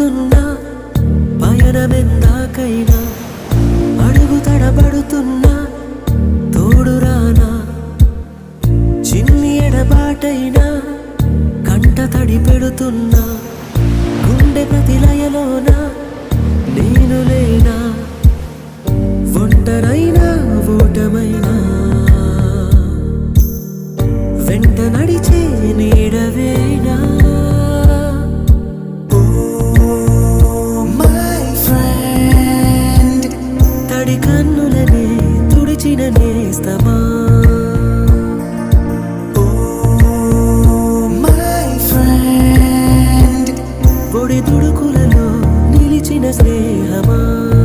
సాగుతున్నా పయనమెందాకైనా అడుగు తడబడుతున్నా తోడురానా చిన్ని ఎడబాటైనా కంట తడి పెడుతున్నా గుండె ప్రతిలయలోన నేను లేనా ఒంటరైనా ఓటమైనా వెంట నడిచే నీడవేనా my friend. తడి కన్నులనే తుడిచిన నేస్తమా Oh, my friend. పొడి తుడుకులలో నిలిచిన స్నేహమా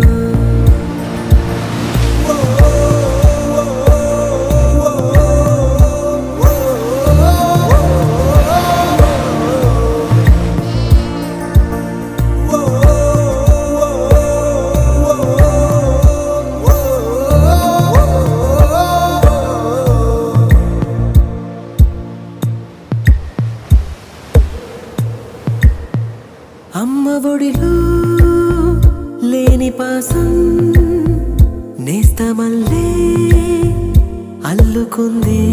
అమ్మ ఒడిలో లేని పాసం నేస్తమల్లే అల్లుకుంది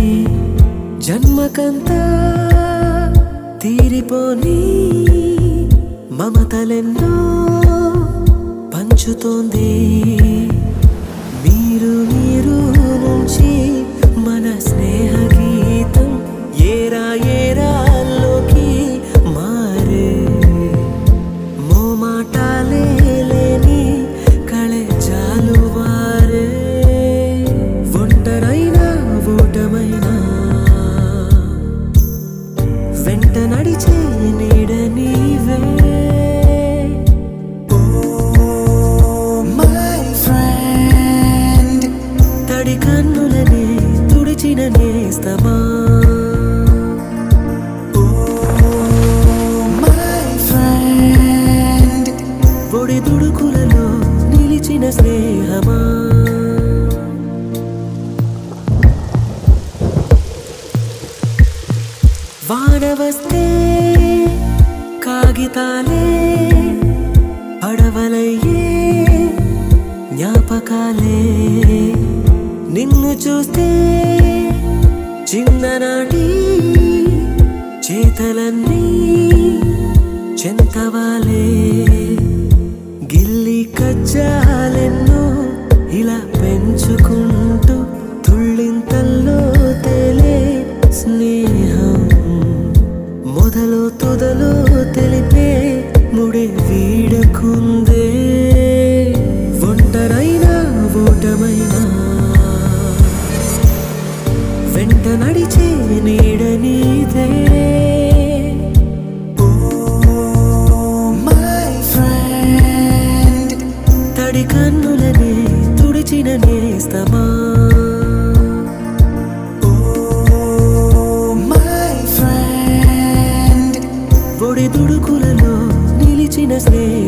జన్మకంతా తీరిపోని మమతలెన్నో పంచుతోంది మీరు మీరు నుంచి మన స్నేహ గీతం ఏరా ఏరాల్లోకి మారే మోమాటాలే లేని కళే జాలువారే ఒంటరైనా ఓటమైనా వెంట నడిచే నీడ నీవే Oh, my friend. తడి కన్నులనే తుడిచిన నేస్తమా Oh, my friend. ఒడి దుడుకులలో నిలిచిన స్నేహమా వాన వస్తే కాగితాలే పడవలయ్యే జ్ఞాపకాలే నిన్ను చూస్తే చిన్ననాటి చేతలన్నీ చెంతవాలే గిల్లి కజ్జాలెన్నో ఇలా పెంచుకుంటూ తుళ్ళింతల్లో తేలే స్నేహం మొదలు తుదలు తెలిపే ముడి వీడకుందే ఒంటరైనా ఓటమైనా వెంట నడిచే నీడ నీదే Oh, my friend. తడి కన్నులనే తుడిచిన నేస్తమా Oh, my friend. ఒడి దుడుకులలో నిలిచిన స్నేహ